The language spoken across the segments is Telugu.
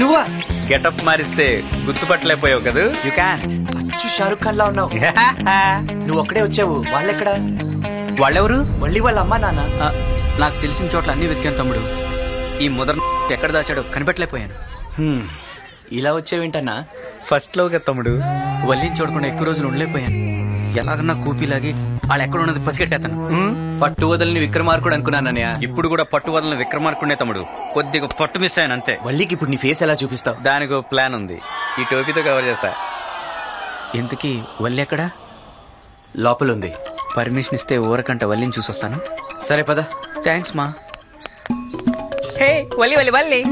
నువ్వా గెటప్ మారిస్తే గుర్తుపట్టలేకపోయావు కదా యు క్యాన్ అచ్చు షారుఖ్ ఖాన్ లా ఉన్నావు నువ్వు ఒక్కడే వచ్చావు వాళ్ళెక్కడా వాళ్ళెవరు మళ్ళీ వాళ్ళ అమ్మా నాన్న ఆ, నాకు తెలిసిన చోట్ల అన్ని వెతికాను తమ్ముడు ఈ ముదర ఎక్కడ దాచాడో కనిపెట్టలేకపోయాను హ్మ్. ఇలా వచ్చావేంటన్నా ఫస్ట్ లోగా తమ్ముడు వల్లిని చూడకుండా ఎక్కువ రోజులు ఉండలేకపోయాను ఎలాగన్నా కూపీలాగి వాళ్ళు ఎక్కడ ఉన్నది పసిగట్టేస్తాను పట్టు వదలని విక్రమార్కుడు అనుకున్నానన్నయ్య ఇప్పుడు కూడా పట్టు వదలని విక్రమార్కుండే తమ్ముడు కొద్దిగా పట్టు మిస్ అయ్యాను అంతే వల్లికి ఇప్పుడు నీ ఫేస్ ఎలా చూపిస్తావు దానికి ఓ ప్లాన్ ఉంది ఈ టోపీతో కవర్ చేస్తా ఇంతకీ వల్లి ఎక్కడా లోపల ఉంది పర్మిషన్ ఇస్తే ఊరకంట వల్లిని చూసొస్తాను సరే పద థ్యాంక్స్ మా హే వల్లి వల్లి వల్లి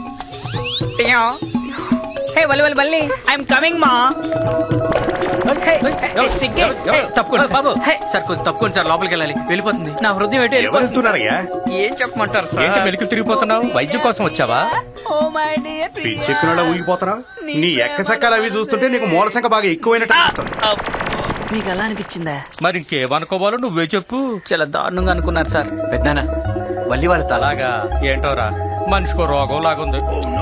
హే వల్లి వల్లి వల్లి ఐఎమ్ కమింగ్ మా తప్పుకోండి బాబు సార్ కొంచెం తప్పుకోండి సార్ లోపలికి వెళ్ళాలి వెళ్ళిపోతుంది నా హృదయం ఎటు వెళ్ళిపోతుంది. వెళ్తున్నారయ్యా ఏం చెప్పమంటారు ఏంటి సార్ మెలికి తిరిగిపోతున్నావు వైద్యం కోసం వచ్చావా ఓ మై డియర్ పిచ్చెక్కునడా ఊగిపోతున్నా నీ ఎక్కసెక్కలు అవి చూస్తుంటే నీకు మూల సంఖ్య బాగా ఎక్కువైనట్టు అనిపిస్తుంది. మీకు ఎలా అనిపించిందా మరి ఇంకేమనుకోవాలో నువ్వే చెప్పు చాలా దారుణంగా అనుకున్నారు సార్ పెద్దనాన్న వల్లి వాళ్ళ తల అలాగా ఏంటోరా మనిషికో రోగం లాగుంది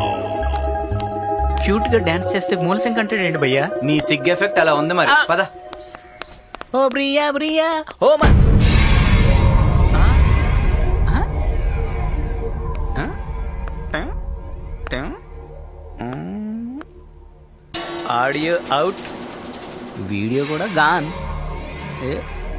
క్యూట్ గా డాన్స్ చేస్తే మూలసం కంటాడండి భయ్యా నీ సిగ్ ఎఫెక్ట్ అలా ఉంది మరి పద ఓ ప్రియా ప్రియా ఓ మా ఆడియో అవుట్ వీడియో కూడా గాన్ ఏ?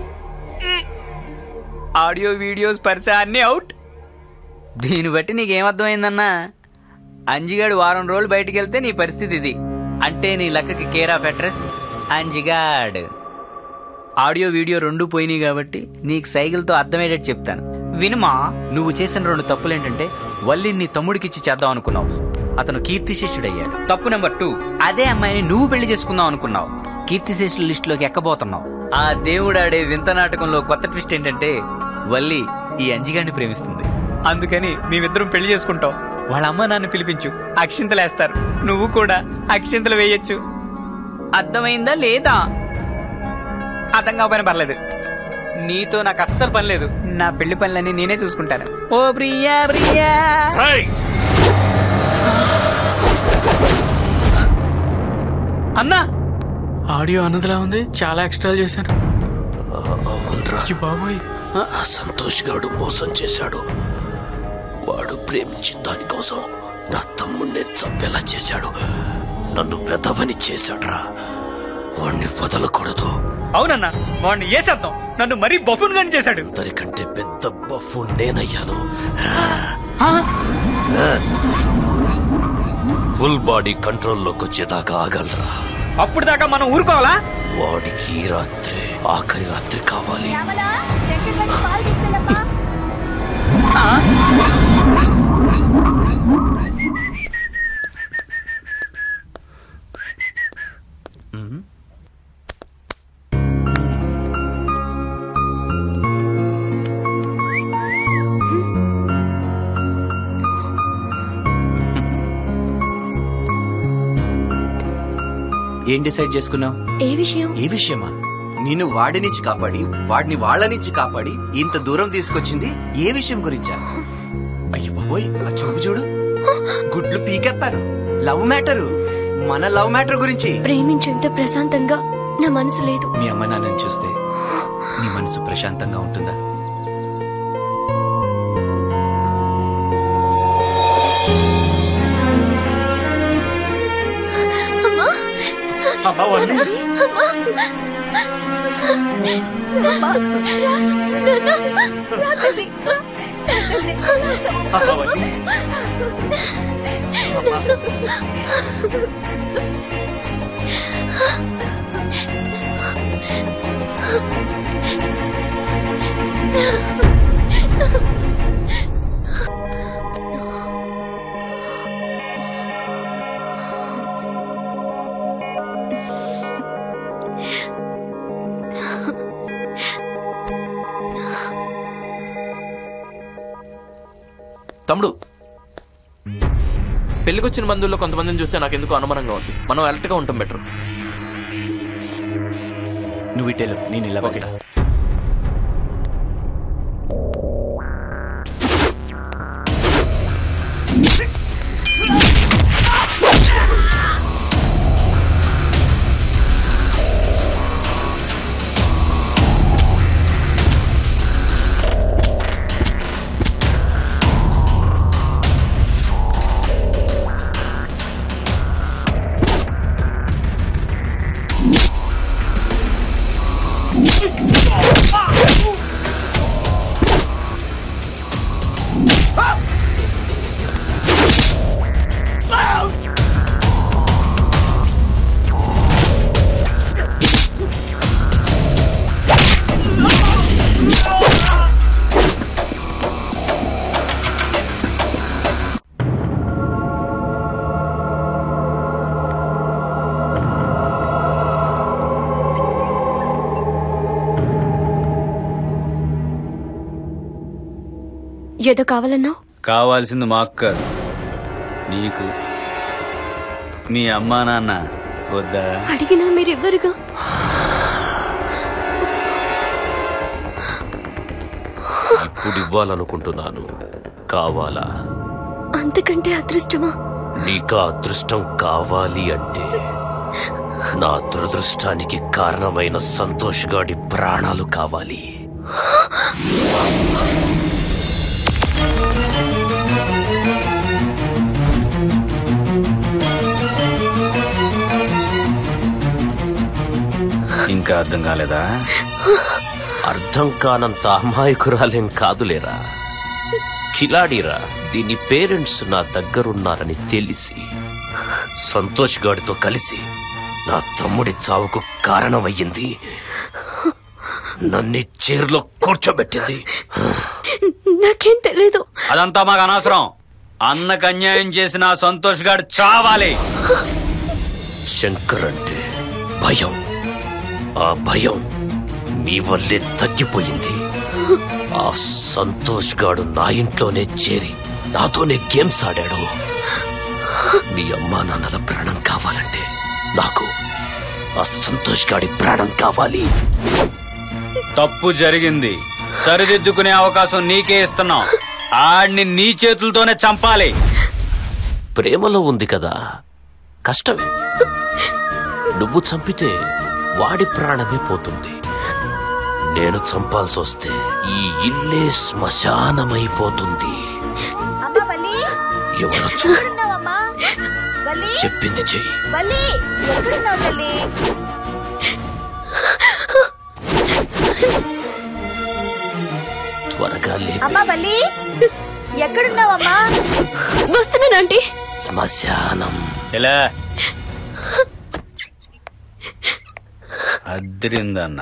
ఆడియో వీడియోస్ పరిచ అన్ని అవుట్ దీన్ని బట్టి నీకేమర్థమైందన్నా అంజిగాడు వారం రోజులు బయటికి వెళ్తే నీ పరిస్థితి ఇది అంటే నీ లక్కకి కేర్ ఆఫ్ అడ్రస్ అంజిగాడ్ ఆడియో వీడియో రెండు పోయినాయి కాబట్టి నీకు సైకిల్తో అర్థమయ్యేటట్టు చెప్తాను వినుమా నువ్వు చేసిన రెండు తప్పులు ఏంటంటే వల్లి నీ తమ్ముడికిచ్చి చేద్దాం అనుకున్నావు అతను కీర్తిశేషుడయ్యాడు తప్పు నెంబర్ టూ అదే అమ్మాయిని నువ్వు పెళ్లి చేసుకుందాం అనుకున్నావు కీర్తిశేషుల లిస్టులోకి ఎక్కబోతున్నావు ఆ దేవుడు ఆడే వింత నాటకంలో కొత్త ట్విస్ట్ ఏంటంటే వల్లి ఈ అంజిగాన్ని ప్రేమిస్తుంది అందుకని మేమిద్దరం పెళ్లి చేసుకుంటాం వాళ్ళ అమ్మ నాన్న పిలిపించు అక్షింతలు వేస్తారు నువ్వు కూడా అక్షింతలు వేయొచ్చు అర్థమైందా లేదా అర్థం కాకపోయినా పర్లేదు నీతో నాకు అస్సలు పని లేదు నా పెళ్లి పనులన్నీ నేనే చూసుకుంటాను ఓ ప్రియా ప్రియా అన్నా ఆడియో అన్నదిలా ఉంది చాలా ఎక్స్ట్రా చేశాను ఈ బాబోయ్ ఆ సంతోష్ గాడు మోసం చేశాడు వాడు ప్రేమించిన దానికోసం నా తమ్ముణ్ణి చంపేలా చేశాడు నన్ను పెదవని చేశాడ్రా వాణ్ణి వదలకూడదు అవునన్నా వాడిని వేసేద్దాం నన్ను మరీ బఫున్ గాని చేశాడు అందరికంటే పెద్ద బఫు నేనయ్యాను ఫుల్ బాడీ కంట్రోల్లోకి వచ్చేదాకా ఆగలరా అప్పుడు దాకా మనం ఊరుకోవాలా వాడికి ఈ రాత్రి ఆఖరి రాత్రి కావాలి ఏం డిసైడ్ చేసుకున్నావు ఏ విషయం ఏ విషయమా నిన్ను వాడి నుంచి కాపాడి వాడిని వాళ్ళ నుంచి కాపాడి ఇంత దూరం తీసుకొచ్చింది ఏ విషయం గురించా అయ్యో బాబోయ్ ఆ చూపు చూడు గుడ్లు పీకెత్తారు లవ్ మ్యాటరు మన లవ్ మ్యాటర్ గురించి ప్రేమించేంత ప్రశాంతంగా నా మనసు లేదు మీ అమ్మ నాన్నని చూస్తే నీ మనసు ప్రశాంతంగా ఉంటుందా అమ్మా వల్లి అమ్మా వల్లి తమ్ముడు పెళ్లికొచ్చిన బంధువుల్లో కొంతమందిని చూస్తే నాకు ఎందుకు అనుమానంగా ఉంది మనం అలర్ట్ గా ఉంటాం బెటర్ నువ్వు ఇటేలు నేను ఇలా వెళ్తా. ఏదో కావాలన్నావు కావాల్సింది మాకు కాదు నీకు మీ అమ్మా నాన్న వద్దా అడిగినా మీరివ్వరుగా ఇప్పుడు ఇవ్వాలనుకుంటున్నాను కావాలా అంతకంటే అదృష్టమా నీకా అదృష్టం కావాలి అంటే నా దురదృష్టానికి కారణమైన సంతోష్ గాడి ప్రాణాలు కావాలి ఇంకా అర్థం కాలేదా అర్థం కానంత అమాయకురాలేం కాదులేరా కిలాడిరా దీని పేరెంట్స్ నా దగ్గరున్నారని తెలిసి సంతోష్ గాడితో కలిసి నా తమ్ముడి చావుకు కారణమయ్యింది నన్ను చీరలో కూర్చోబెట్టింది నాకేం తెలీదు అదంతా మాకు అనవసరం అన్నకు అన్యాయం చేసిన ఆ సంతోష్ గాడు చావాలి శంకర్ అంటే భయం ఆ భయం మీ వల్లే తగ్గిపోయింది ఆ సంతోష్ గాడు నా ఇంట్లోనే చేరి నాతోనే గేమ్స్ ఆడాడు మీ అమ్మా నాన్నల ప్రాణం కావాలంటే నాకు ఆ సంతోష్ గాడి ప్రాణం కావాలి తప్పు జరిగింది సరిదిద్దుకునే అవకాశం నీకే ఇస్తున్నాం ఆడిని నీ చేతులతోనే చంపాలి ప్రేమలో ఉంది కదా కష్టమే నువ్వు చంపితే వాడి ప్రాణమే పోతుంది నేను చంపాల్సి వస్తే ఈ ఇల్లే శ్మశానమైపోతుంది అమ్మా వల్లి ఎవరో చూ ఎక్కడున్నావమ్మా వల్లి చెప్పింది చెయ్యి వల్లి ఎక్కడున్నావు తల్లి త్వరగా లేపి అమ్మా వల్లి ఎక్కడున్నావమ్మా వస్తున్నాను ఆంటీ శ్మశానం ఎలా అద్దరిందన్న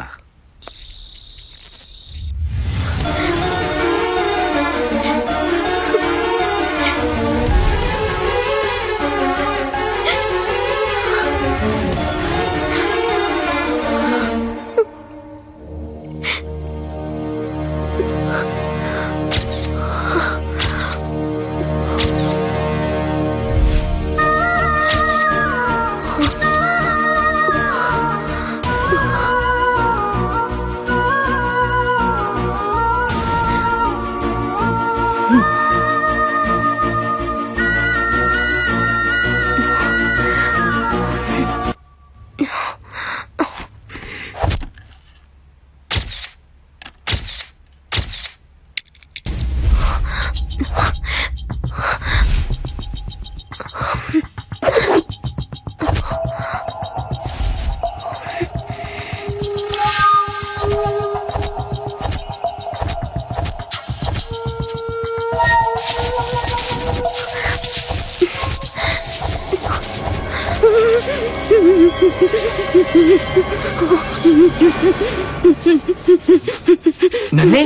నన్నే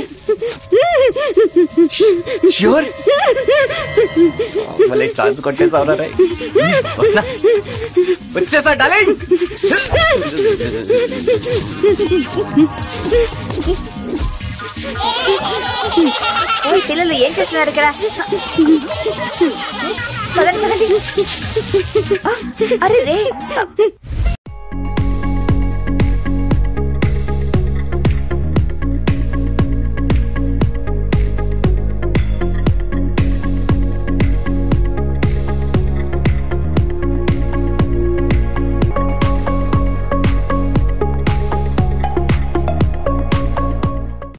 ష్యూర్ మళ్ళీ ఛాన్స్ కొట్టేసావు రా వస్తున్నా వచ్చేసా డాలింగ్ ఓయ్ పిల్లలు ఏం చేస్తున్నారు ఇక్కడ పదండి పదండి ఆ, అరే రే